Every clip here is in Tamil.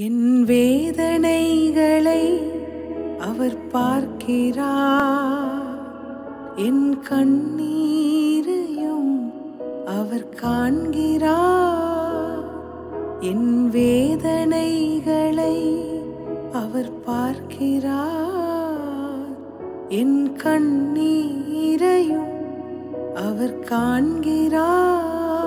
என் வேதனைகளை அவர் பார்க்கிறார் என் கண்ணீரையும் அவர் காண்கிறார் என் வேதனைகளை அவர் பார்க்கிறார் என் கண்ணீரையும் அவர் காண்கிறார்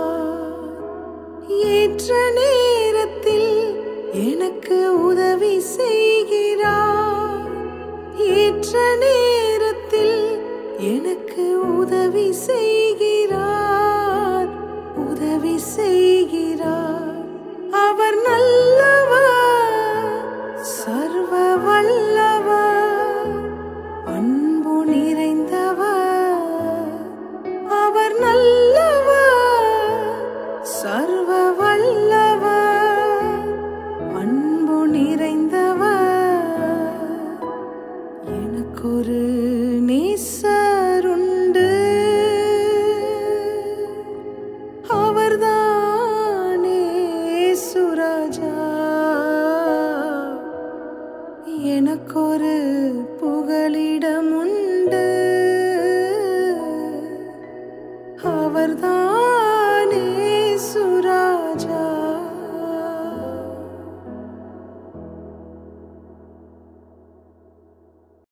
ஏற்ற நேரத்தில் எனக்கு உதவி செய்கிறார் ஏற்ற நேரத்தில் எனக்கு உதவி செய்கிறார் உதவி செய்கிறார் அவர் நல்லவர் சர்வ வல்லவர் அன்பு நிறைந்தவர் அவர் நல்லவர் சர்வ வல்லவர் அன்பு நிறைந்தவர் எனக்கொரு நேசருண்டு அவர்தானே சுராஜா எனக்கொரு புகலிடம் உண்டு